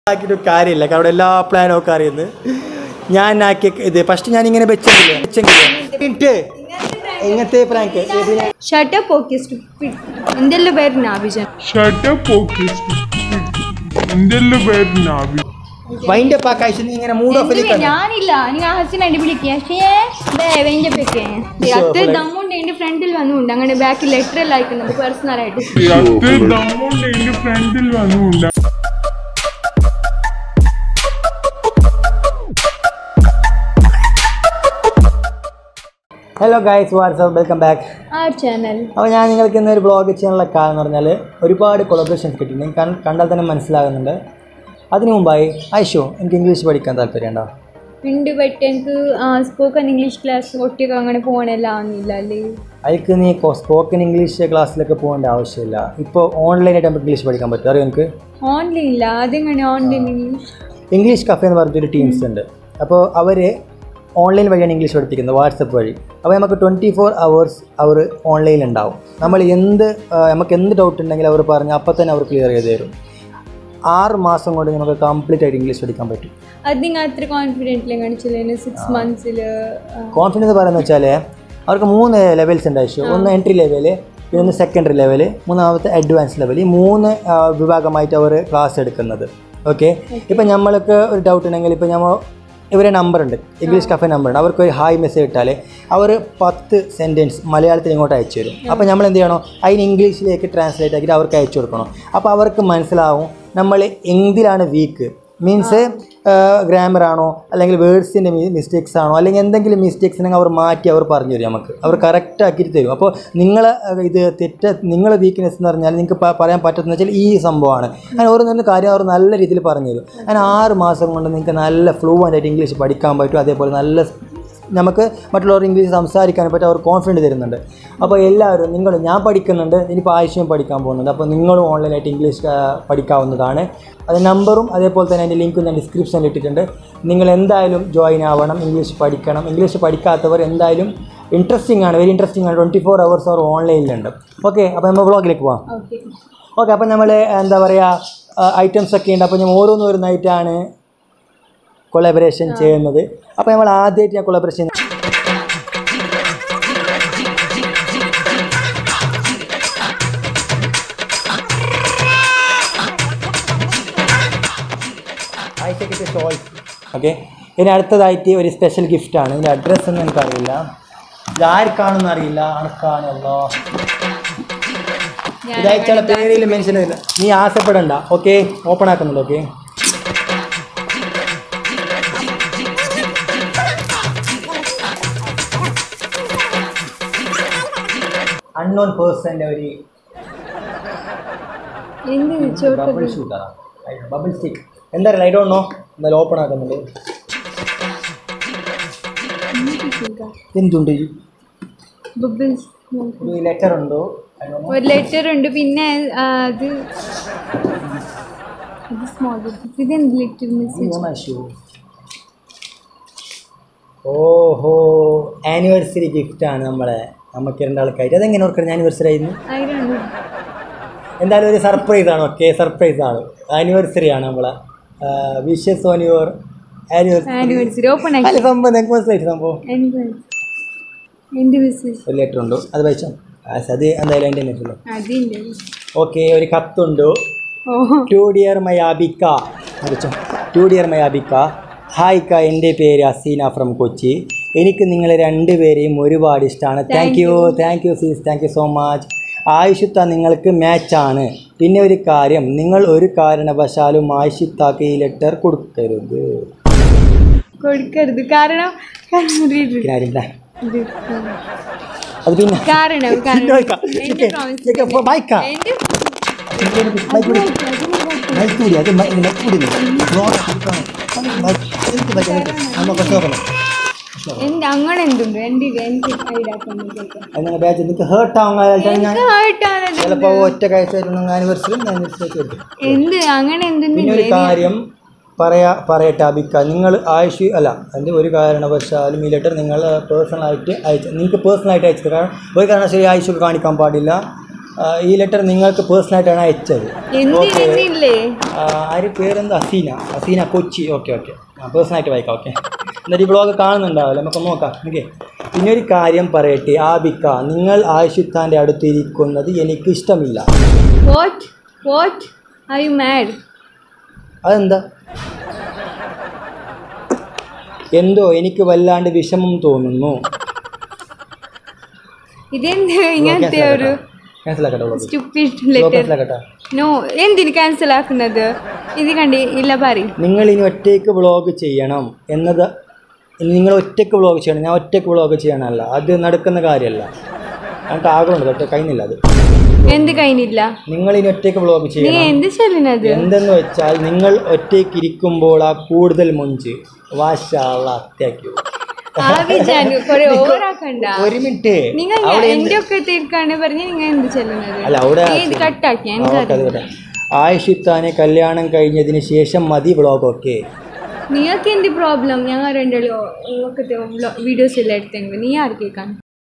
ആക്കിയിട്ട് കാര്യമില്ല കാരണം എല്ലാ പ്ലാനും ഒക്കെ അറിയുന്നത് ഞാൻ ആക്കിയ ഇത് ഫസ്റ്റ് ഞാൻ ഇങ്ങനെ വെച്ചെങ്കിലേ വെച്ചെങ്കിലേ ഇട്ട് ഇങ്ങനത്തെ പ്രാങ്ക് ഷട്ടപ്പ് ഓക്കെ സ്റ്റുപ്പിഡ് എന്തെല്ലാം പേര് നാവിജൻ Shut up, okay. എന്തെല്ലാം പേര് നാവി വൈൻഡ് അപ്പ് ആക്കാഴ്ച ഇങ്ങനെ മൂഡ് ഓഫ് എന്തുവേ, ഞാനില്ല നീ ആ ഹസിനായിട്ട് വിളിക്കുക വേണ്ടപ്പൊക്കെ അത്ര ദമ്മുണ്ട് എന്റെ ഫ്രണ്ടിൽ വന്നുണ്ട് അങ്ങനെ ബാക്കിൽ ലെറ്റർ എല്ലാം അയക്കുന്നത് പേഴ്സണൽ ആയിട്ട് അത്ര ദമ്മുണ്ട് എന്റെ ഫ്രണ്ടിൽ വന്നുണ്ട് hello guys WhatsApp welcome back ആ ചാനൽ അപ്പോൾ ഞാൻ നിങ്ങൾക്ക് ഇന്നൊരു ബ്ലോഗ് ചെയ്യാനുള്ള കാരണം എന്ന് പറഞ്ഞാൽ ഒരുപാട് കൊളബറേഷൻസ് കിട്ടി നിങ്ങൾക്ക് കൺ- കണ്ടാൽ തന്നെ മനസ്സിലാകുന്നുണ്ട് അതിനു മുമ്പായി ഐഷോ എനിക്ക് ഇംഗ്ലീഷ് പഠിക്കാൻ താല്പര്യമുണ്ടോ ഉണ്ട് ബട്ട് എനിക്ക് സ്പോക്കൺ ഇംഗ്ലീഷ് ക്ലാസ് ഒറ്റയ്ക്ക് അങ്ങനെ പോകണമെല്ലാം ആവുന്നില്ല അല്ലേ അതിക്ക് നീ സ്പോക്കൺ ഇംഗ്ലീഷ് ക്ലാസ്സിലൊക്കെ പോകേണ്ട ആവശ്യമില്ല ഇപ്പോൾ ഓൺലൈനായിട്ട് നമുക്ക് ഇംഗ്ലീഷ് പഠിക്കാൻ പറ്റും അറിയോ എനിക്ക് ഓൺലൈൻ ഇല്ല അതെങ്ങനെ ഓൺലൈൻ ഇംഗ്ലീഷ് ഇംഗ്ലീഷ് കഫേ എന്ന് പറഞ്ഞിട്ടൊരു ടീംസ് ഉണ്ട് അപ്പോൾ അവർ ഓൺലൈൻ വഴിയാണ് ഇംഗ്ലീഷ് പഠിപ്പിക്കുന്നത് വാട്സപ്പ് വഴി അപ്പോൾ നമുക്ക് ട്വൻറ്റി ഫോർ അവേഴ്സ് അവർ ഓൺലൈനിൽ ഉണ്ടാവും നമ്മൾ എന്ത് ആ, നമുക്ക് എന്ത് ഡൗട്ട് ഉണ്ടെങ്കിലും അവർ പറഞ്ഞ് അപ്പോൾ തന്നെ അവർ ക്ലിയർ ചെയ്ത് തരും ആറ് മാസം കൊണ്ട് നമുക്ക് കംപ്ലീറ്റ് ആയിട്ട് ഇംഗ്ലീഷ് പഠിക്കാൻ പറ്റും അത് നിങ്ങൾ അത്ര കോൺഫിഡൻ്റ് കാണിച്ചില്ല സിക്സ് മന്ത്സിൽ കോൺഫിഡൻസ് പറയുന്നത് വെച്ചാൽ അവർക്ക് മൂന്ന് ലെവൽസ് ഉണ്ട് ആവശ്യം ഒന്ന് എൻട്രി ലെവല് പിന്നെ ഒന്ന് സെക്കൻഡറി ലെവല് മൂന്നാമത്തെ അഡ്വാൻസ് ലെവൽ ഈ മൂന്ന് ആ, വിഭാഗമായിട്ട് അവർ ക്ലാസ് എടുക്കുന്നത് ഓക്കെ ഇപ്പം നമ്മൾക്ക് ഒരു ഡൗട്ട് ഉണ്ടെങ്കിൽ ഇപ്പം നമ്മൾ ഇവരെ നമ്പർ ഉണ്ട് ഇംഗ്ലീഷ് കഫേ നമ്പർ ഉണ്ട് അവർക്ക് ഒരു ഹായ് മെസ്സേജ് ഇട്ടാൽ അവർ പത്ത് സെൻറ്റൻസ് മലയാളത്തിൽ ഇങ്ങോട്ട് അയച്ചു തരും അപ്പോൾ നമ്മൾ എന്ത് ചെയ്യണം അതിന് ഇംഗ്ലീഷിലേക്ക് ട്രാൻസ്ലേറ്റ് ആക്കിയിട്ട് അവർക്ക് അയച്ചു കൊടുക്കണം അപ്പോൾ അവർക്ക് മനസ്സിലാവും നമ്മൾ എന്തിലാണ് വീക്ക് മീൻസ് ഗ്രാമർ ആണോ അല്ലെങ്കിൽ വേർഡ്സിൻ്റെ മിസ്റ്റേക്സ് ആണോ അല്ലെങ്കിൽ എന്തെങ്കിലും മിസ്റ്റേക്സ് ഉണ്ടെങ്കിൽ അവർ മാറ്റി അവർ പറഞ്ഞു തരും നമുക്ക് അവർ കറക്റ്റ് ആക്കിയിട്ട് തരും അപ്പോൾ നിങ്ങളെ അഹ് ഇത് തെറ്റ നിങ്ങളെ വീക്ക്നെസ് എന്ന് പറഞ്ഞാൽ നിങ്ങൾക്ക് പ- പറയാൻ പറ്റുന്ന വെച്ചാൽ ഈ സംഭവമാണ് അങ്ങനെ ഓരോന്നും കാര്യം അവർ നല്ല രീതിയിൽ പറഞ്ഞു തരും അങ്ങനെ ആറ് മാസം കൊണ്ട് നിങ്ങൾക്ക് നല്ല ഫ്ലുവൻ്റ് ആയിട്ട് ഇംഗ്ലീഷ് പഠിക്കാൻ പറ്റും അതേപോലെ നല്ല നമുക്ക് മറ്റുള്ളവർ ഇംഗ്ലീഷ് സംസാരിക്കാൻ പറ്റും അവർ കോൺഫിഡൻറ്റ് തരുന്നുണ്ട് അപ്പോൾ എല്ലാവരും നിങ്ങൾ ഞാൻ പഠിക്കുന്നുണ്ട് ഇനിയിപ്പോൾ ആവശ്യം പഠിക്കാൻ പോകുന്നുണ്ട് അപ്പോൾ നിങ്ങളും ഓൺലൈനായിട്ട് ഇംഗ്ലീഷ് ആ, പഠിക്കാവുന്നതാണ് അത് നമ്പറും അതേപോലെ തന്നെ അതിൻ്റെ ലിങ്കും ഞാൻ ഡിസ്ക്രിപ്ഷനിൽ ഇട്ടിട്ടുണ്ട് നിങ്ങൾ എന്തായാലും ജോയിൻ ആവണം ഇംഗ്ലീഷ് പഠിക്കണം ഇംഗ്ലീഷ് പഠിക്കാത്തവർ എന്തായാലും ഇൻട്രസ്റ്റിംഗ് ആണ് വെരി ഇൻട്രസ്റ്റിംഗ് ആണ് ട്വൻറ്റി ഫോർ അവേഴ്സ് അവർ ഓൺലൈനിലുണ്ട് ഓക്കെ അപ്പോൾ നമ്മൾ വ്ളോഗിലേക്ക് പോവാം ഓക്കെ ഓക്കെ അപ്പോൾ നമ്മൾ എന്താ പറയുക ഐറ്റംസ് ഒക്കെ ഉണ്ട് അപ്പോൾ ഞാൻ ഓരോന്ന് ഓരോന്നായിട്ടാണ് കൊളാബറേഷൻ ചെയ്യുന്നത് അപ്പോൾ നമ്മൾ ആദ്യമായിട്ട് ഞാൻ കൊളാബറേഷൻ ഓക്കെ ഇനി അടുത്തതായിട്ട് ഒരു സ്പെഷ്യൽ ഗിഫ്റ്റാണ് ഇതിൻ്റെ അഡ്രസ്സ് ഒന്നും എനിക്കറിയില്ല ഇത് ആർക്കാണെന്ന് അറിയില്ല ആർക്കാണല്ലോ ഇതയച്ചാളെ പേരിൽ മെൻഷൻ ചെയ്തില്ല നീ ആശപ്പെടണ്ട ഓക്കെ ഓപ്പൺ ആക്കുന്നുണ്ട് ഓക്കെ അൺനോൺ പേഴ്സൻ്റെ ഒരു എന്ത് ചോട്ടത് ബബിൾ ഷൂട്ടറാ ബബിൾ സ്റ്റിക്ക് എന്താ ഐ ഡോണ്ട് നോ എന്തായാലും ഓപ്പൺ ആക്കുന്നുണ്ട് എന്തുണ്ട് ഈ? ബബിൾസ് ഒരു ലെറ്റർ ഉണ്ടോ I don't know. ഒരു ലെറ്റർ ഉണ്ട് പിന്നെ ആ, അത് ഇത് സ്മോൾ ഇത് എന്ത് ലെറ്റർ മെസ്സേജ് ഓണ ഷൂ ഓഹോ ആനിവേഴ്സറി ഗിഫ്റ്റാണ് നമ്മളെ നമുക്ക് രണ്ടാൾക്കായിട്ട് അതെങ്ങനെ ഓർക്കണം ആനിവേഴ്സറി ആയിരുന്നു അതിലുണ്ട് എന്തായാലും ഒരു സർപ്രൈസ് ആണ് ഓക്കെ സർപ്രൈസ് ആണ് ആനിവേഴ്സറി ആണ് നമ്മളെ wishes on your anniversary anniversary open ആക്കി അല്ല സംഭവം നിങ്ങൾക്ക് മനസ്സിലായിട്ട് സംഭവം എന്ത് മെസ്സേജ് ഒരു ലെറ്റർ ഉണ്ടോ അത് വായിച്ചോ ആ, അത് എന്തായാലും എൻ്റെ നെറ്റുള്ളൂ അതിൻ്റെ ഓക്കെ ഒരു കത്തുണ്ട് ഓ ടു ഡിയർ മൈ ആബിക്ക അറിയിച്ചോ to dear my Abikka hi ക എൻ്റെ പേര് അസീന ഫ്രം കൊച്ചി എനിക്ക് നിങ്ങളെ രണ്ടുപേരെയും ഒരുപാട് ഇഷ്ടമാണ് താങ്ക് യു താങ്ക് യു സീസ് താങ്ക് യു സോ മച്ച് ആയിഷുത്ത നിങ്ങൾക്ക് മാച്ചാണ് പിന്നെ ഒരു കാര്യം നിങ്ങൾ ഒരു കാരണവശാലും ആയിഷുത്താക്ക് ഈ ലെറ്റർ കൊടുക്കരുത് കൊടുക്കരുത് കാരണം കാരണം read it. പിന്നെ ആരുമില്ല. ഇത്. അത് പിന്നെ കാരണം പിന്നെ കാരണം വായിക്കാം. എൻ്റെ ഇതൊക്കെ- promise. ഇതൊക്കെ വായിക്കാം. എൻ്റെ മൈക്ക് കൂടി. മൈക്ക് കൂടി. അത് മൈ- മൈക്ക് കൂടി ഇല്ല. ബ്ലോഗ് കൊടുക്കണം. മൈക്ക് എനിക്ക് മൈക്ക് എനിക്ക്. അമ്മ കുറച്ച് നോക്കണം. എൻ്റെ അങ്ങനെ എന്തുണ്ട് എൻ്റെ എനിക്ക് ഈടാക്കാൻ അങ്ങനെ ബാച്ച് നിങ്ങൾക്ക് ഹേർട്ട് ആവുന്ന ഞാൻ ആയിട്ടാണ് ചിലപ്പോൾ ഒറ്റ കാഴ്ചയായിരുന്നു ആനിവേഴ്സറി ആനിവേഴ്സറി കിട്ടും എന്ത് അങ്ങനെ പിന്നെ ഒരു എന്തെങ്കിലും കാര്യം പറയാ പറയട്ടെ അബിക്ക നിങ്ങൾ ആയുഷ് അല്ല അതിൻ്റെ ഒരു കാരണവശാലും ഈ ലെറ്റർ നിങ്ങൾ പേഴ്സണലായിട്ട് അയച്ച നിങ്ങൾക്ക് പേഴ്സണലായിട്ട് അയച്ചത് കാരണം ഒരു കാരണവശാലും ആയുഷ് കാണിക്കാൻ പാടില്ല ആ, ഈ ലെറ്റർ നിങ്ങൾക്ക് പേഴ്സണലായിട്ടാണ് അയച്ചത് എന്തിനെന്നില്ലേ ആ, ആര് പേരെന്താ അസീന അസീന കൊച്ചി ഓക്കെ ഓക്കെ ആ പേഴ്സണലായിട്ട് വായിക്കാം ഓക്കെ എന്നിട്ട് ഈ ബ്ലോഗ് കാണുന്നുണ്ടാവില്ല നമുക്ക് നോക്കാം ഓക്കെ പിന്നെ ഒരു കാര്യം പറയട്ടെ ആബിക്ക നിങ്ങൾ ആയിഷുത്താൻ്റെ അടുത്തിരിക്കുന്നത് എനിക്ക് ഇഷ്ടമില്ല what what are you mad അതെന്താ എന്തോ എനിക്ക് വല്ലാണ്ട് വിഷമം തോന്നുന്നു ഇതെന്ത് ഇങ്ങനത്തെ ഒരു ക്യാൻസൽ ആക്കട്ടെ ബ്ലോഗ് സ്റ്റുപ്പിഡ് ലെറ്റർ ക്യാൻസൽ ആക്കട്ടെ നോ എന്തിന് ക്യാൻസൽ ആക്കുന്നത് ഇത് കണ്ടി ഇല്ല പറയും നിങ്ങൾ ഇനി ഒറ്റയ്ക്ക് വ്ളോഗ് ചെയ്യണം എന്നത് ഇനി നിങ്ങൾ ഒറ്റയ്ക്ക് വ്ളോഗ് ചെയ്യണം ഞാൻ ഒറ്റയ്ക്ക് വ്ളോഗ് ചെയ്യണമല്ല അത് നടക്കുന്ന കാര്യമല്ല ഞങ്ങൾക്ക് ആഗ്രഹമുണ്ട് പക്ഷേ കഴിഞ്ഞില്ല അത് എന്ത് കഴിഞ്ഞില്ല നിങ്ങൾ ഇനി ഒറ്റയ്ക്ക് വ്ളോഗ് നീ ചെയ്യണം എന്ത് ചെല്ലുന്നത് എന്തെന്ന് വെച്ചാൽ നിങ്ങൾ ഒറ്റയ്ക്ക് ഇരിക്കുമ്പോൾ ആ കൂടുതൽ മുഞ്ച് വാശാള്ള അത്യാക്കു ആവിജാന് കുറെ ഓവറാക്കണ്ട ഒരു മിനിറ്റ് നിങ്ങൾ ഞാൻ- എന്റെ ഒക്കെ തീർക്കാണ് പറഞ്ഞ് നിങ്ങൾ എന്ത് ചെല്ലുന്നത് അല്ല അവിടെ നീ ഇത് കട്ടാക്കി ആ, എനിക്ക് ഓക്കെ, അത് വിടാം. ആയിഷിത്താനെ കല്യാണം കഴിഞ്ഞതിന് ശേഷം മതി വ്ളോഗൊക്കെ നിങ്ങൾക്ക് എന്ത് പ്രോബ്ലം ഞങ്ങൾ രണ്ടല്ലോ ഒക്കെ വീഡിയോസ് എല്ലാം എടുത്തെങ്കിൽ നീ ആര് കേൾക്കാൻ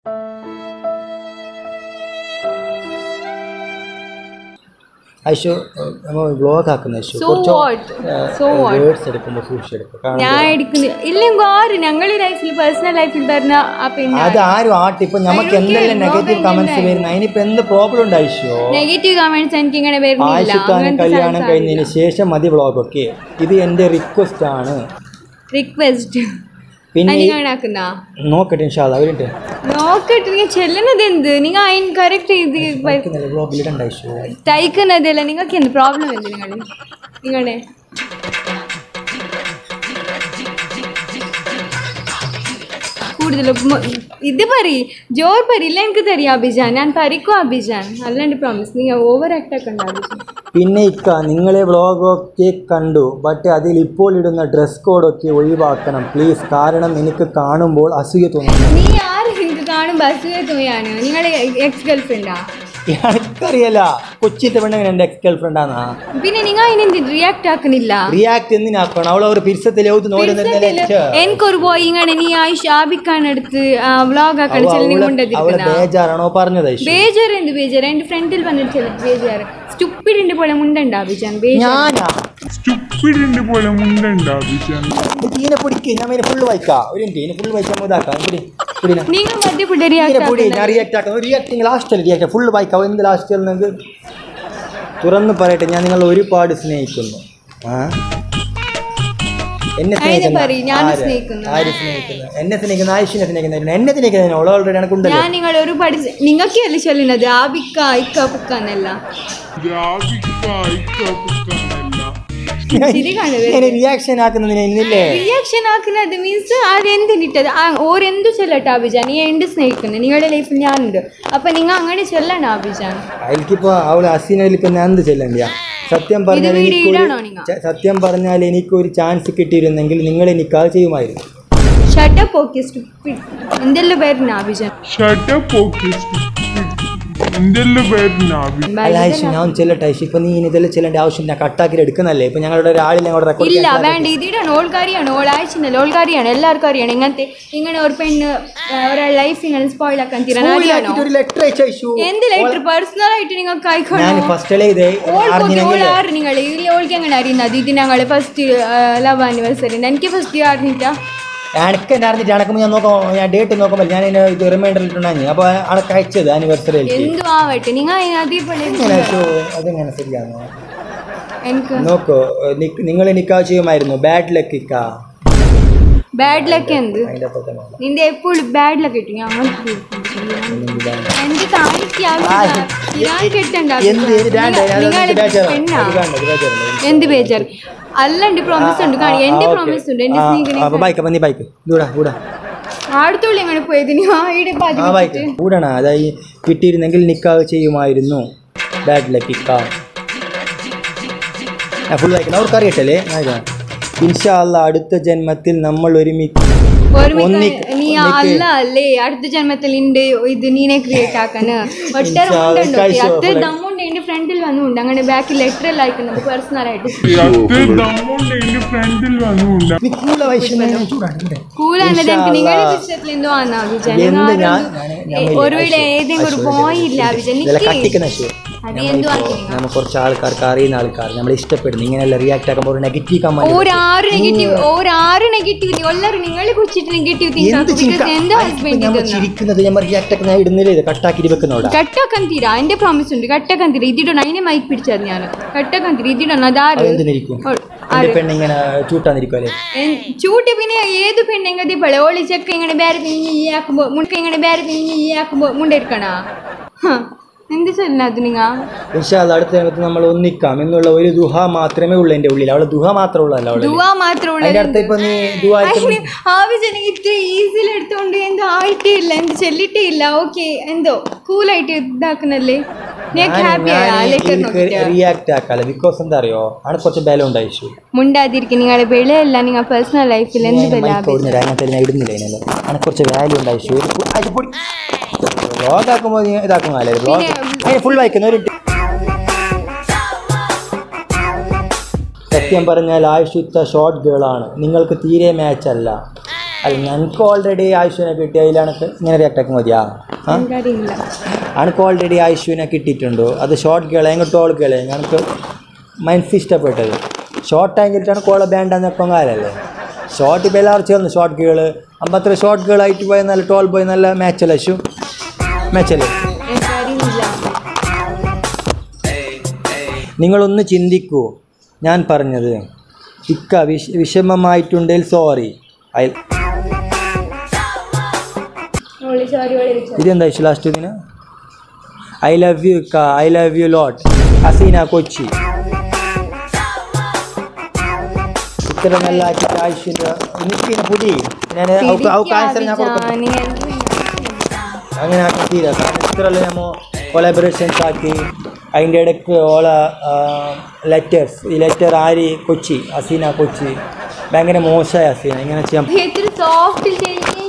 ഐഷു നമ്മൾ വ്ളോഗ് ആക്കുന്ന Aishu So what? So what? Words എടുക്കുമ്പോൾ സൂക്ഷിച്ചെടുക്കും കാരണം ഞാൻ എടുക്കുന്നു ഇല്ലെങ്കിൽ ആര് ഞങ്ങൾ ലൈഫിൽ പേഴ്സണൽ ലൈഫിൽ പറഞ്ഞ ആ പെണ്ണ് അത് ആരും ആട്ട് ഇപ്പൊ നമുക്ക് എന്തെല്ലാം നെഗറ്റീവ് കമന്റ്സ് വരുന്നത് അതിനിപ്പോ എന്ത് പ്രോബ്ലം ഉണ്ട് ഐഷു നെഗറ്റീവ് കമന്റ്സ് എനിക്ക് ഇങ്ങനെ വരുന്നില്ല ആയിഷുത്താനെ അങ്ങനത്തെ കല്യാണം കഴിഞ്ഞതിന് ശേഷം മതി വ്ളോഗൊക്കെ ഇത് എന്റെ റിക്വസ്റ്റ് ആണ് റിക്വസ്റ്റ് പിന്നെ ഈ- അനിങ്ങാക്കുന്ന നോക്കട്ടെ ഇൻഷാല്ല അവരുണ്ട് നോക്കട്ടെ നിങ്ങൾ ചെല്ലുന്നത് എന്ത് നിങ്ങൾ അതിന് കറക്റ്റ് ഇത് വ്ളോഗിൽ ഇടണ്ട ഐഷു തയ്ക്കുന്നതല്ല നിങ്ങൾക്ക് എന്ത് പ്രോബ്ലം എന്ത് നിങ്ങൾ നിങ്ങളുടെ കൂടുതൽ മ- ഇത് പറ ജോർ പറയില്ല എനിക്ക് തരിക അഭിജാൻ ഞാൻ പരിക്കും അഭിജാൻ അല്ലാണ്ട് പ്രോമിസ് നിങ്ങൾ ഓവർ ആക്ട് ഒക്കെ ഉണ്ട് അഭിജാൻ പിന്നെ ഇക്ക നിങ്ങളെ വ്ളോഗൊക്കെ കണ്ടു ബട്ട് അതിൽ ഇപ്പോൾ ഇടുന്ന ഡ്രസ് കോഡൊക്കെ ഒഴിവാക്കണം പ്ലീസ് കാരണം എനിക്ക് കാണുമ്പോൾ അസൂയ തോന്നുന്നു നീ ആര് എനിക്ക് കാണുമ്പോൾ അസൂയ തോയാണ് നിങ്ങളെ എക്സ് ഗേൾ ഫ്രണ്ടാ എനിക്കറിയല കൊച്ചിത്തെ പെണ്ണെങ്ങനെ എൻ്റെ എക്സ് ഗേൾ ഫ്രണ്ടാന്നാ പിന്നെ നിങ്ങൾ അതിനെന്ത് റിയാക്ട് ആക്കുന്നില്ല റിയാക്ട് എന്തിനാക്കണം അവൾ അവർ പിരിസത്തിൽ എഴുതുന്ന ഓരോ എനിക്കൊരു പോയി ഇങ്ങനെ നീ ആയിഷ ആബിക്കാണെടുത്ത് വ്ളോഗ് ആക്കണം ചെല്ലി അവളെ കൊണ്ടതിരിക്കുന്ന ബേജാറാണോ പറഞ്ഞത് ഐഷു ബേജാർ എന്ത് ബേജാർ എൻ്റെ ഫ്രണ്ടിൽ വന്നിട്ട് ചെല്ലി ബേജാർ സ്റ്റുപ്പിഡിന്റെ പോലെ മുണ്ടണ്ട അഭിജാൻ ബേജാർ ഞാനാ സ്റ്റുപ്പിഡിന്റെ പോലെ മുണ്ടുണ്ടാവിച്ചാൻ ഇതിനെ പിടിക്ക് ഞാൻ ഇതിനെ ഫുള്ള് വായിക്കാം ഒരു മിനിറ്റ് ഇതിനെ ഫുള്ള് വായിക്കാൻ ഇതാക്കാം പിടി പിടിനെ നിങ്ങൾ മധ്യപ്പെട്ട് ഇതിനെ റിയാക്ട് പൊടി ഞാൻ റിയാക്ട് ആക്കാം റിയാക്ടിങ് ലാസ്റ്റ് റിയാക്ട് ഫുള്ള് വായിക്കാം എന്ത് ലാസ്റ്റ് നിങ്ങൾക്ക് തുറന്ന് പറയട്ടെ ഞാൻ നിങ്ങൾ ഒരുപാട് സ്നേഹിക്കുന്നു ആ എന്നെ അതിനെ സ്നേഹിക്കുന്ന പറയ്, ഞാനും ആര്? സ്നേഹിക്കുന്നു. ആര് സ്നേഹിക്കുന്നു എന്നെ സ്നേഹിക്കുന്ന ആയുഷിനെ സ്നേഹിക്കുന്ന എന്നെ സ്നേഹിക്കുന്ന ഓൾ ഓൾറെഡി എനിക്കുണ്ടല്ലോ ഞാൻ നിങ്ങൾ ഒരുപാട് നിങ്ങൾക്കല്ലേ ചെല്ലുന്നത് ആബിക്ക ഇക്ക പുക്ക എന്നല്ല ശരി കാണുന്നത് ഞാൻ റിയാക്ഷൻ ആക്കുന്നതിന് ഇന്നില്ലേ റിയാക്ഷൻ ആക്കുന്നത് മീൻസ് അതെന്തിനിട്ടത് ഓരെന്തു ചെല്ലട്ടെ അഭിജാൻ നീ എന്ത് സ്നേഹിക്കുന്നത് നിങ്ങളുടെ ലൈഫിൽ ഞാനുണ്ട് അപ്പൊ നിങ്ങൾ അങ്ങനെ ചെല്ലണം അഭിജാൻ അതിലേക്കിപ്പോ അവള് അസീനയിൽ ഇപ്പൊ ഞാൻ എന്ത് ചെല്ലണ്ടിയാ സത്യം പറഞ്ഞാൽ വീഡിയോ എനിക്കൊരു ഇടാണോ നിങ്ങൾ ച- സത്യം പറഞ്ഞാൽ എനിക്കൊരു ചാൻസ് കിട്ടിയിരുന്നെങ്കിൽ നിങ്ങൾ എനിക്ക് അത് ചെയ്യുമായിരുന്നു ഷട്ടപ്പ് ഓക്കെ സ്റ്റുപ്പിഡ് എന്തെല്ലാം പേരുന്ന അഭിജാൻ ഷട്ടപ്പ് ഓക്കെ എന്തെല്ലാം പേരുന്നാവി അല്ല ഐഷ് ഞാൻ ചെല്ലട്ടെ ഐഷ് ഇപ്പൊ നീ ഇനി ഇതെല്ലാം ചെല്ലേണ്ട ആവശ്യം ഞാൻ കട്ടാക്കി എടുക്കുന്നല്ലേ ഇപ്പൊ ഞങ്ങളുടെ ഒരാളിനെ അങ്ങോട്ട് റെക്കോർഡ് ഇല്ല വേണ്ട ഇതിടാണ് ഓൾക്കാരിയാണ് ഓളാഴ്ചന്നല്ല ഓൾക്കാരിയാണ് എല്ലാവർക്കും അറിയണം ഇങ്ങനത്തെ ഇങ്ങനെ ഒരു പെണ്ണ് ആ, ഒരാൾ ലൈഫ് ഇങ്ങനെ സ്പോയിൽ ആക്കാൻ തീരാൻ അറിയാണോ ഒരു ലെറ്റർ അയച്ചു ഐഷു എന്ത് ലെറ്റർ പേഴ്സണൽ ആയിട്ട് നിങ്ങൾക്ക് ഞാൻ അയക്കണോ ഫസ്റ്റ് ഇതേ ഓൾക്ക് ഓളാറ് നിങ്ങൾ ഇതിൽ ഓൾക്ക് എങ്ങനെ അറിയുന്നത് ഇത് ഞങ്ങൾ ഫസ്റ്റ് ലവ് ആനിവേഴ്സറി എനിക്ക് ഫസ്റ്റ് അറിഞ്ഞിട്ടാ എനക്ക് എന്നെ അറിഞ്ഞിട്ട് എനക്കുമ്പോൾ ഞാൻ നോക്കാം ഞാൻ ഡേറ്റ് നോക്കുമ്പോൾ ഞാൻ ഇതിന് ഇത് റിമൈൻഡർ ഇട്ടുണ്ടായി അപ്പോൾ അനക്ക് അയച്ചത് ആനിവേഴ്സറി എന്തു ആവട്ടെ നിങ്ങൾ അതേപോലെ എങ്ങനെ ഐഷു അതെങ്ങനെ ശരിയാണോ എനിക്ക് നോക്കൂ നിങ്ങൾ നിക്കാ ചെയ്യുമായിരുന്നു ബാഡ് ലക്ക് ഇക്കാ ബാഡ് ലക്ക് എന്ത് അതിൻ്റെ അപ്പുറത്തെ മോളെ. നിന്റെ എപ്പോഴും ബാഡ് ലക്ക് കിട്ടി അങ്ങനെ എനിക്ക് കാണിക്കാൻ ഞാൻ കെട്ടണ്ട എന്ത് ഇത് രണ്ട് അത് നിങ്ങൾ ഇത് ബേജാറാ. പെണ്ണാ ഇത് വേണ്ട, ഇത് ബേജാറുണ്ട്. എന്ത് ബേജാർ അല്ലണ്ട് പ്രോമിസ് ഉണ്ട് കാണി എന്റെ ആ, പ്രോമിസ് ഉണ്ട് ഓക്കേ. എന്റെ ആ, സ്നേഹിതനെ അപ്പൊ ബൈക്ക് അപ്പൊ നീ ബൈക്ക് ഇതൂടാ കൂടാ ആടത്തോളി എങ്ങനെ പോയത് നീ ആ ഈടെ പാതി ആ ബൈക്ക് കൂടണ അതായി കിട്ടിയിരുന്നെങ്കിൽ നിക്കാവ് ചെയ്യുമായിരുന്നു ബാഡ് ലക്ക് ഇക്ക ഫുൾ ബൈക്ക് അവർക്ക് അറിയട്ടല്ലേ ഇൻഷാല്ല അടുത്ത ജന്മത്തിൽ നമ്മൾ ഒരുമിച്ച് ഒരുമിക്ക നീ അല്ല അല്ലേ അടുത്ത ജന്മത്തിൽ ഇന്റെ ഇത് നീനെ ക്രിയേറ്റ് ആക്കാന് ഒട്ടേറെ ഇൻഷാ അല്ലാ, മുണ്ടുണ്ട് കഴിച്ചോ, അത്ര full. ദമ്മുണ്ട് ദമ്മുണ്ട് എൻ്റെ ഫ്രണ്ടിൽ വന്നുണ്ട് അങ്ങനെ ബാക്കിൽ ലെറ്റർ എല്ലാം അയക്കുന്നത് പേഴ്സണലായിട്ട് അത്ര ദമ്മുണ്ട് എന്റെ ഫ്രണ്ടിൽ വന്നുണ്ട് നീ കൂള വൈഷ്ണവ ചൂടാണ് ഇവിടെ കൂളാണത് എനിക്ക് ഇൻഷാ നിങ്ങളുടെ അല്ലാ. വിഷയത്തിൽ എന്തോ ആന്നാ വിജയ് എന്ത് നിങ്ങൾ ഞാൻ ആരൊന്നും- ഞാൻ- ഏ, ഞാൻ വലിയ ഒരുവേള അശ്വ- ഏതെങ്കിലും ഒരു അശ്വ ബോയ് ഇല്ല വിജയ് ഇതെല്ലാം നിക്ക് കട്ടിക്കുന്ന ശരി അത് എന്തോ ആക്കി നമ്മൾ കുറച്ച് ആൾക്കാർക്ക് അറിയുന്ന ആൾക്കാർ നമ്മൾ ഇഷ്ടപ്പെടുന്നു ഇങ്ങനെയല്ല റിയാക്ട് ആക്കുമ്പോൾ ഒരു നെഗറ്റീവ് കമന്റ് ഒരാറ് നെഗറ്റീവ് ഒരാറ് നെഗറ്റീവ് എല്ലാവരും നിങ്ങളെ കുറിച്ചിട്ട് നെഗറ്റീവ് എന്ത് തിങ്ക് എന്തോ ഹസ്ബൻഡ് നമ്മൾ ചിരിക്കുന്നത് നമ്മൾ റിയാക്ട് ആക്കുന്ന ഞാൻ ഇടുന്നില്ല ഇത് കട്ടാക്കി വെക്കുന്നോടാ കട്ടക്കാൻ തീരാ എന്റെ പ്രോമിസ് ഉണ്ട് കട്ടക്കാൻ തീരാ ഇതിടണം അതിനെ മൈക്ക് പിടിച്ചത് ഞാൻ കട്ടക്കാൻ തീരാ ഇതിടണം അതാറ് എന്തിനിരിക്കും ഓ, എന്റെ ആര്? പെണ്ണ് ഇങ്ങനെ ചൂട്ടാന്നിരിക്കും അല്ലേ എൻ- ചൂട്ട് പിന്നെ ഏത് പെണ്ണെങ്കതി പള ഓളി ചെക്ക ഇങ്ങനെ ಬೇರೆ ತಿಂಗಿ ಹಾಕುമ്പോ ಮುಣ್ಕ ಇങ്ങനെ ಬೇರೆ ತಿಂಗಿ ಹಾಕುമ്പോ ಮುಂದೆ ಇಟ್ಕಣ എന്ത് ചെല്ലണ അത് നിങ്ങ ഇൻഷാല്ല അടുത്ത സമയത്ത് നമ്മൾ ഒന്നിക്കാം എന്നുള്ള ഒരു ദുഹ മാത്രമേ ഉള്ളൂ എന്റെ ഉള്ളിൽ അവളെ ദുഹ മാത്രമേ ഉള്ളൂ അവളെ ദുവാ മാത്രം അതിന്റെ അടുത്ത് ഇപ്പൊ നീ ദുഹ അതിന് ആവശ്യം ഇത്ര ഈസിയിൽ എടുത്തോണ്ട് എന്തോ ആയിട്ടേ ഇല്ല എന്ത് ചെല്ലിട്ടേ ഇല്ല ഓക്കെ എന്തോ കൂളായിട്ട് ഇതാക്കുന്നല്ലേ ഞാൻ ഹാപ്പി റിയാക്ട് ആക്കാല ബിക്കോസ് എന്താ അറിയോ ആണ് കുറച്ച് ബലം ഉണ്ടായി ഇഷ്യൂ മുണ്ടാതിരിക്കും നിങ്ങളെ ബെളയല്ല നിങ്ങൾ പേഴ്സണൽ ലൈഫിൽ എന്ത് ബല ഓടുന്നില്ല അങ്ങനത്തെ ഞാൻ ഇടുന്നില്ല ഇതിനെല്ലാം ആണ് കുറച്ച് വാല്യൂ ഉണ്ടായി ഇഷ്യൂ ബ്ലോഗ് ആക്കുമ്പോൾ നീ ഇതാക്കും അല്ലേ ബ്ലോഗ് അതിന് ഫുൾ വായിക്കുന്ന ഒരു സത്യം പറഞ്ഞാൽ ആയുഷുത്ത ഷോർട്ട് ഗേളാണ് നിങ്ങൾക്ക് തീരെ മാച്ച് അല്ല അല്ല ഞങ്ങൾക്ക് ഓൾറെഡി ആയുഷിനെ കിട്ടി അതിലാണ് ഇങ്ങനെ റിയാക്ട് ആക്കി മതിയാ ആ അറിയില്ല അനക്ക് ഓൾറെഡി ആയുഷുവിനെ കിട്ടിയിട്ടുണ്ടോ അത് ഷോർട്ട് ഗേളെ എങ്ങോട്ട് ടോൾ ഗേളെ ഞങ്ങൾക്ക് മനസ്സ് ഇഷ്ടപ്പെട്ടത് ഷോർട്ട് ആങ്കിട്ടാണ് കോള ബാൻഡെന്നൊക്കെ കാലല്ലേ ഷോർട്ട് ഇപ്പോൾ എല്ലാവരും ചേർന്ന് ഷോർട്ട് ഗേള് അമ്പത്ര ഷോർട്ട് ഗേൾ ആയിട്ട് പോയ നല്ല ടോൾ പോയി നല്ല മാച്ചല്ലേ ഷു മാച്ചല്ലേ എനിക്കറിയില്ല നിങ്ങളൊന്ന് ചിന്തിക്കൂ ഞാൻ പറഞ്ഞത് ഇക്ക വിഷ വിഷമമായിട്ടുണ്ടെങ്കിൽ സോറി ഐ ഓളി സോറി ഓളി വിളിച്ചു ഇതെന്താ ഇഷ്യൂ ലാസ്റ്റ് ഇതിന് ഐ ലവ് യു ഇക്ക I love you lot Haseena Kochi ഇത്ര നല്ല ആക്കിയിട്ട് ആയുഷിൻ്റെ എനിക്ക് പുതി ഞാൻ അവൾക്ക് അവൾക്ക് ആൻസർ ഞാൻ കൊടുക്കും അങ്ങനെ ആക്കി തീരാ കാരണം ഇത്രയല്ല നമ്മൾ കൊളാബറേഷൻസ് ആക്കി അതിൻ്റെ ഇടയ്ക്ക് ഓള ലെറ്റേഴ്സ് ഈ ലെറ്റർ ആര് കൊച്ചി ഹസീന കൊച്ചി ഭയങ്കര മോശമായ ഹസീന ഇങ്ങനെ ചെയ്യാൻ എത്ര സോഫ്റ്റ് ചെയ്യും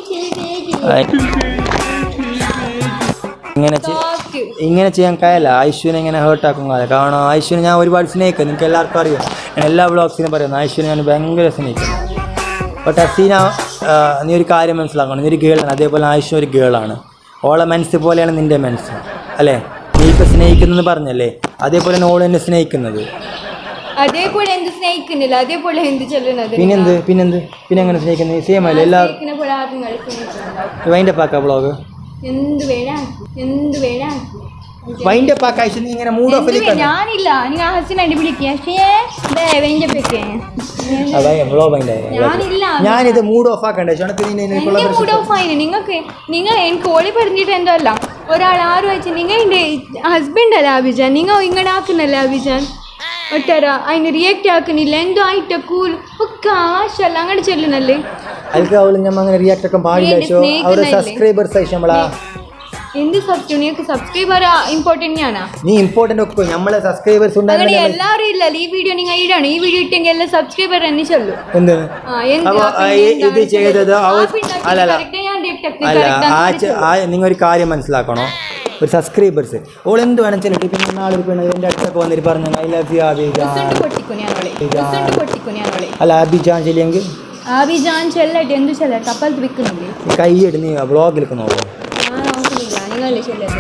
ഇങ്ങനെ ചെയ്- സോഫ്റ്റ് ഇങ്ങനെ ചെയ്യാൻ കഴിയല്ല ആയുഷ്വിനെ ഇങ്ങനെ ഹേർട്ടാക്കും കാലം കാരണം ആയുഷ്വിനെ ഞാൻ ഒരുപാട് സ്നേഹിക്കും നിങ്ങൾക്ക് എല്ലാവർക്കും അറിയാം ഞാൻ എല്ലാ ബ്ലോഗ്സിനും പറയുന്നു ആയുഷ്വിനെ ഞാൻ ഭയങ്കര സ്നേഹിക്കുന്നു ബട്ട് ഹസീന ആ, നീ ഒരു കാര്യം മനസ്സിലാക്കണം നീ ഒരു ഗേളാണ് അതേപോലെ ആയുഷ് ഒരു ഗേളാണ് ഓളെ മനസ്സ് പോലെയാണ് നിൻ്റെ മനസ്സ് അല്ലേ നീ ഇപ്പം സ്നേഹിക്കുന്നെന്ന് പറഞ്ഞല്ലേ അതേപോലെ തന്നെ ഓൾ എന്നെ സ്നേഹിക്കുന്നത് അതേപോലെ എന്ത് സ്നേഹിക്കുന്നില്ല അതേപോലെ എന്ത് ചെല്ലുന്നത് പിന്നെന്ത് പിന്നെന്ത് പിന്നെ എങ്ങനെ സ്നേഹിക്കുന്നത് സെയിം അല്ലേ എല്ലാ സ്നേഹിക്കുന്ന പോലെ ആദ്യം കളിക്കുന്നുണ്ടാവും വൈൻ്റെ പാക്ക ബ്ലോഗ് എന്ത് വേണം എന്ത് വേണം വൈൻ്റെ പാക്ക ആയിഷ് നീ ഇങ്ങനെ മൂഡ് എന്ത് ഓഫ് വേ- ഞാനില്ല നിങ്ങൾ ഹസിനെ അടിപിടിക്കുക പക്ഷേ വെഞ്ചപ്പൊക്കെ അതാ ബ്ലോഗ് വൈൻ്റെ ഞാനില്ല ഞാനിത് മൂഡ് ഓഫ് ആക്കണ്ടേ ക്ഷണത്തിൽ നീ എന്റെ കൊള്ളാൻ മൂഡ് ഓഫ് ആയിന് നിങ്ങൾക്ക് നിങ്ങൾ എനിക്ക് ഓളി പറഞ്ഞിട്ട് എന്തോ അല്ല ഒരാൾ ആറ് വെച്ച് നിങ്ങൾ എൻ്റെ ഹസ്ബൻഡ് അല്ല അഭിജാൻ നിങ്ങൾ ഇങ്ങനെ ആക്കുന്നല്ലേ അഭിജാൻ ഒട്ടര അതിന് റിയാക്ട് ആക്കുന്നില്ല എന്തോ ആയിട്ട് കൂൾ ഒക്കെ ആശല്ല അങ്ങനെ ചെല്ലുന്നല്ലേ അതിൽക്ക് അവള് ഞമ്മ അങ്ങനെ റിയാക്ട് ഒക്കെ പാടില്ല നീ ഷോ അവര് സ്നേഹിക്കുന്നില്ലേ? സബ്സ്ക്രൈബേഴ്സ് ആയി നമ്മളാ എന്ത് സബ്സ്ക്രൈബ് നിങ്ങൾക്ക് സബ്സ്ക്രൈബർ ഇമ്പോർട്ടൻ്റ് ആണ് നീ ഇമ്പോർട്ടന്റ് ഒക്കെ നമ്മളെ സബ്സ്ക്രൈബേഴ്സ് അങ്ങനെ ഉണ്ടായിരുന്നു എല്ലാവരും ഇല്ല ഈ വീഡിയോ നിങ്ങൾ ഇടണം ഈ വീഡിയോ ഇട്ടെങ്കിൽ എല്ലാ സബ്സ്ക്രൈബർ എന്നെ ചൊല്ലു എന്ത് ആ, എന്ത് അപ്പൊ ആ ആ, പിന്നെ ഈ- എന്താ ഇത് ചെയ്തത് ആ അവർ പിന്നെ അല്ല അല്ല correct ഞാൻ detect അല്ല correct ആ ആണെന്ന് ചെ- ആ നിങ്ങൾ ഒരു കാര്യം മനസ്സിലാക്കണോ ഒരു സബ്സ്ക്രൈബേഴ്സ് ഓൾ എന്ത് വേണം ചെല്ലിട്ട് പിന്നെ നാളെ പിന്നെ എൻ്റെ അടുത്തൊക്കെ വന്നിട്ട് പറഞ്ഞു I love you Abijan result പൊട്ടിക്കും ഞാനോളെ റിസൾട്ട് പൊട്ടിക്കും ഞാനോളെ അല്ല അബിജാൻ ചെല്ലിയെങ്കിൽ ആബിജാൻ ചെല്ലട്ടെ എന്ത് ചെല്ലട്ടെ കപ്പൽ വിൽക്കുന്നില്ലേ കൈയ്യടി നീ ബ്ലോഗിലേക്ക് നോക്കും ഞാൻ നോക്കുന്നില്ല നിങ്ങളല്ലേ ചെല്ലട്ടെ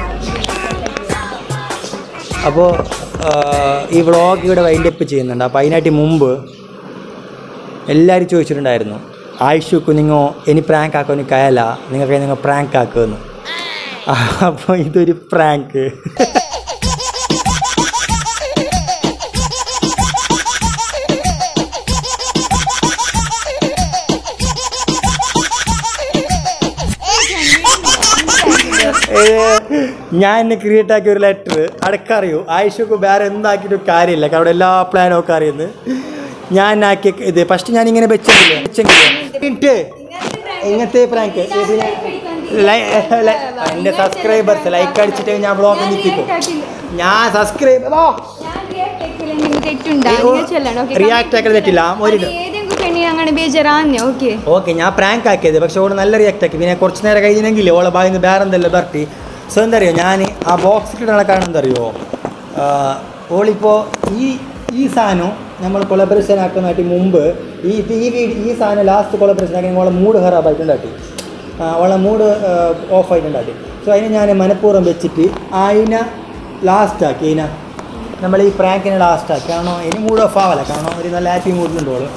അപ്പോൾ ഈ വ്ളോഗ് ഇവിടെ വൈൻഡപ്പ് ചെയ്യുന്നുണ്ട് അപ്പോൾ അതിനായിട്ട് മുമ്പ് എല്ലാവരും ചോദിച്ചിട്ടുണ്ടായിരുന്നു ആയിഷുക്ക് നിങ്ങൾ ഇനി പ്രാങ്ക് ആക്കുമെന്ന് കയല നിങ്ങൾക്ക് നിങ്ങൾ പ്രാങ്ക് ആക്കുമെന്ന് അപ്പോൾ ഇതൊരു പ്രാങ്ക് ഞാൻ എന്നെ ക്രിയേറ്റ് ആക്കിയ ഒരു ലെറ്റർ അടക്കറിയൂ ആയിഷക്ക് വേറെ എന്താക്കിയിട്ടും കാര്യമില്ല കാരണം എല്ലാ പ്ലാനും ഒക്കെ അറിയുന്നത് ഞാൻ ആക്കിയ ഇത് ഫസ്റ്റ് ഞാൻ ഇങ്ങനെ വെച്ചെങ്കിലേ വെച്ചെങ്കിലേ ഇട്ട് ഇങ്ങനത്തെ പ്രാങ്ക് എൻ്റെ സബ്സ്ക്രൈബേഴ്സ് ലൈക്ക് അടിച്ചിട്ട് ഞാൻ ബ്ലോഗ് നിൽക്കിപ്പോ ഞാൻ സബ്സ്ക്രൈബ് റിയാക്ട് ആക്കാൻ തെറ്റില്ല ഒരു ഏതെങ്കിലും പെണ്ണി അങ്ങനെ ബേജാറാന്നെ ഓക്കെ ഓക്കെ ഞാൻ പ്രാങ്ക് ആക്കിയത് പക്ഷെ ഓള് നല്ല റിയാക്ട് ആക്കി പിന്നെ കുറച്ച് നേരം കഴിഞ്ഞെങ്കിൽ ഓളെ ബായിന്ന് വേറെ എന്തെല്ലാം ബർട്ടി സോ എന്താ അറിയോ ഞാൻ ആ ബോക്സിൽ ഇടാനുള്ള കാരണം എന്താ അറിയോ ഓളിപ്പോൾ ഈ ഈ സാധനം നമ്മൾ കൊളബറേഷൻ ആക്കുന്നതായിട്ട് മുമ്പ് ഈ ഇത് ഈ വീ- ഈ സാധനം ലാസ്റ്റ് കൊളബറേഷൻ ആക്കി ഓളെ മൂഡ് ഖറാബായിട്ടുണ്ടാക്കി അവളെ മൂഡ് ഓഫ് ആയിട്ടുണ്ടാക്കി സോ അതിനെ ഞാൻ മനഃപൂർവ്വം വെച്ചിട്ട് അതിനെ ലാസ്റ്റ് ആക്കി അതിനെ നമ്മൾ ഈ പ്രാങ്കിനെ ലാസ്റ്റ് ആക്കി കാരണം ഇനി മൂഡ് ഓഫ് ആവല്ല കാരണം ഒരു നല്ല ഹാപ്പി മൂഡിലുണ്ട് ഓള്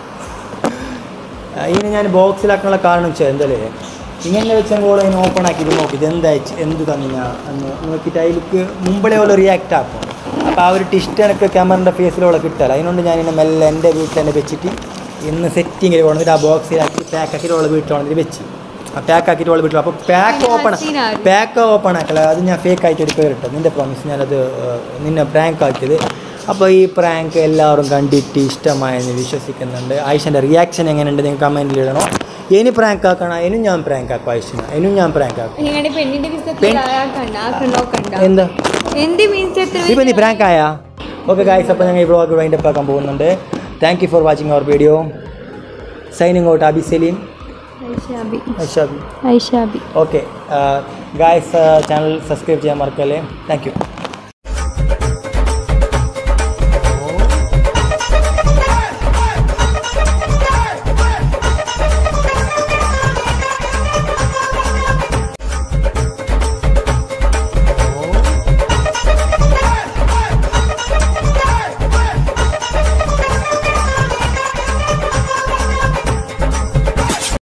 ഇതിന് ഞാൻ ബോക്സിലാക്കാനുള്ള കാരണം വെച്ചാൽ എന്തല്ലേ ഇങ്ങനെ വെച്ചാൽ കൂടെ അതിന് ഓപ്പൺ ആക്കിയിട്ട് നോക്കി ഇത് എന്താ എന്ത് തന്നിനാ എന്ന് നോക്കിയിട്ട് അതിലേക്ക് മുമ്പിലെ പോലെ റിയാക്ട് ആക്കും അപ്പോൾ ആ ഒരു ടിസ്റ്റ് എനിക്ക് ക്യാമറൻ്റെ ഫേസിലൂടെ കിട്ടാല അതിനോണ്ട് ഞാൻ ഇന്നെ മെല്ലെ എൻ്റെ വീട്ടിൽ തന്നെ വെച്ചിട്ട് ഇന്ന് സെറ്റിങ്ങിൽ കൊണ്ടിട്ട് ആ ബോക്സിലാക്കി പാക്ക് ആക്കിയിട്ട് ഉള്ള വീട്ടിൽ കൊണ്ടിട്ട് വെച്ച് ആ പാക്ക് ആക്കിയിട്ട് ഉള്ള വീട്ടിൽ അപ്പോൾ പാക്ക് ഓപ്പൺ ഹസീനാണ്. പാക്ക് ഓപ്പൺ ആക്കല അത് ഞാൻ ഫേക്ക് ആയിട്ട് ഒരു പേരിട്ടു നിൻ്റെ പ്രോമിസ് ഞാനത് ഏഹ്, നിന്നെ പ്രാങ്ക് ആക്കിയത് അപ്പോൾ ഈ പ്രാങ്ക് എല്ലാവരും കണ്ടിട്ട് ഇഷ്ടമായെന്ന് വിശ്വസിക്കുന്നുണ്ട് ആയിഷൻ്റെ റിയാക്ഷൻ എങ്ങനെയുണ്ട് നിങ്ങൾ കമൻറ്റിൽ ഇടണോ ഇനി പ്രാങ്ക് ആക്കണം ഇനിയും ഞാൻ പ്രാങ്ക് ആക്കും ആയിഷിനെ ഇനിയും ഞാൻ പ്രാങ്ക് ആക്കും നിങ്ങളുടെ പെണ്ണിന്റെ വിസത്തിൽ ആക്കണ്ട ആക്കണ്ട നോക്കണ്ട എന്താ എന്ത് മീൻസ് എത്ര ഇപ്പം നീ പ്രാങ്ക് ആയാ ഓക്കെ ഗായ്സ് അപ്പോൾ ഞങ്ങൾ ഈ വ്ളോഗ് വൈൻഡപ്പ് ആക്കാൻ പോകുന്നുണ്ട് thank you for watching our video signing out Abi Saleem Aishabi Aishabi Aishabi okay guys channel subscribe ചെയ്യാൻ മറക്കല്ലേ താങ്ക് യു